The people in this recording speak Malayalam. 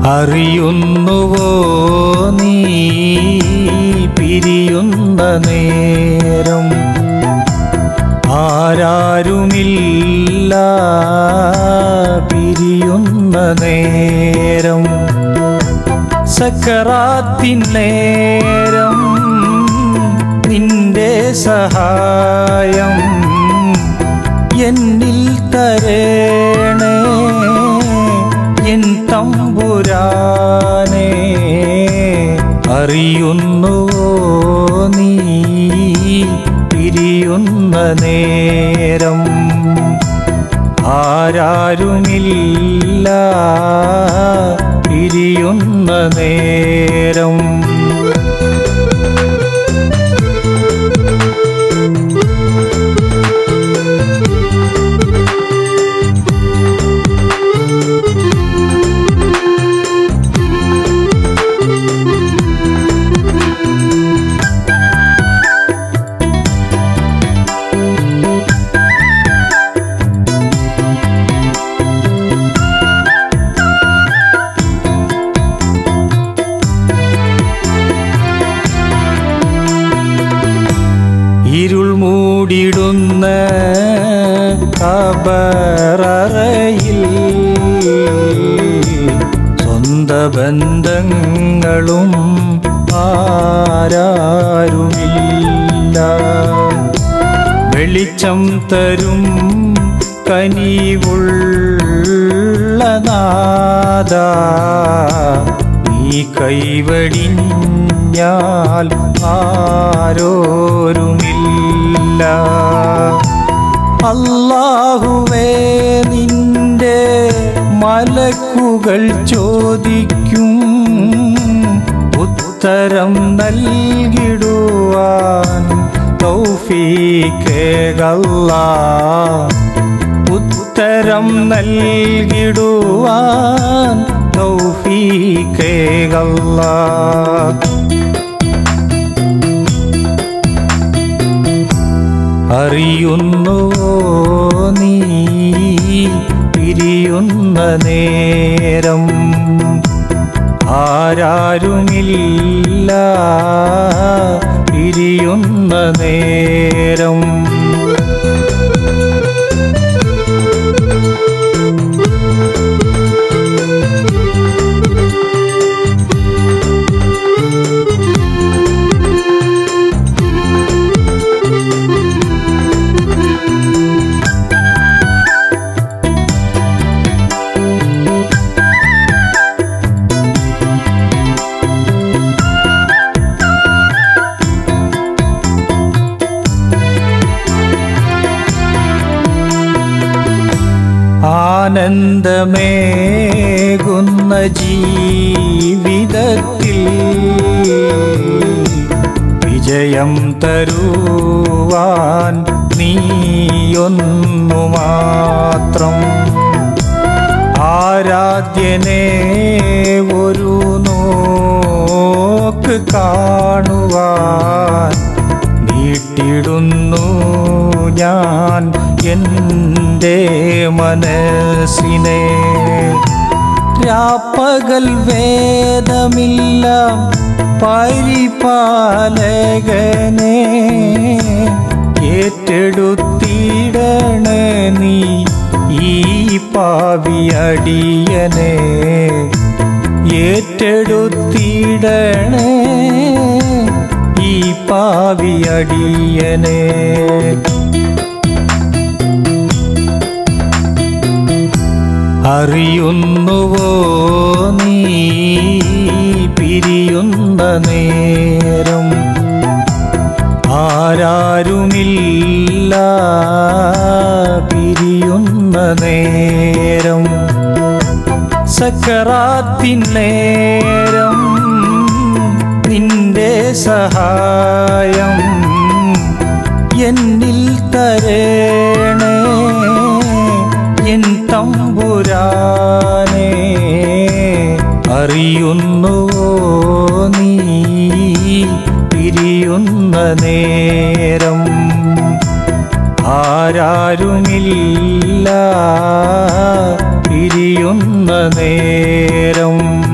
അറിയുന്നുവോ നീ പിരിയുന്ന നേരം ആരാരുമില്ല പിരിയുന്ന നേരം സക്കറാത്തിൻ നേരം നിന്റെ സഹായം എന്നിൽ തരേണേ എൻ തമ്പുരാനെ അറിയുന്നുവോ നീ പിരിയുന്ന നേരം ആരാരുമില്ല പിരിയുന്ന നേരം ഇരുൾ മൂടിടുന്ന കബറയിൽ സ്വന്ത ബന്ധങ്ങളും ആരാരുമില്ല വെളിച്ചം തരും കനിവുള്ള നാദ നീ കൈവടിഞ്ഞാൽ ആരോരുമില്ല അല്ലാഹുവേ നിന്റെ മലക്കുകൾ ചോദിക്കും ഉത്തരം നൽകിടുവാൻ തൗഫീക്കേകല്ല ഉത്തരം നൽകിടുവാൻ തൗഫീക്കേകല്ല അറിയുന്നുവോ നീ പിരിയുന്ന നേരം ആരാരുമില്ല പിരിയുന്ന നേരം ആനന്ദമേകുന്ന ജീവിതത്തിൽ വിജയം തരുവാൻ നീയൊന്നു മാത്രം ആരാധ്യനെ ഒരു നോക്ക് കാണുവാൻ നീട്ടിടുന്നു ഞാൻ എൻ്റെ മനസ്സിനെ രാപ്പകൽ വേദമില്ല പരിപാലകനെ ഏറ്റെടുത്തിടണ നീ ഈ പാവിയടിയനെ ഏറ്റെടുത്തിടണേ ഈ പാവിയടിയനെ അറിയുന്നുവോ നീ പിരിയുന്ന നേരം ആരാരുമില്ല പിരിയുന്ന നേരം സക്കറാത്തിൻ നേരം നിന്റെ സഹായം എന്നിൽ തരേണേ എൻ തമ്പുരാനെ അറിയുന്നുവോ നീ പിരിയുന്ന നേരം ആരാരുമില്ല പിരിയുന്ന നേരം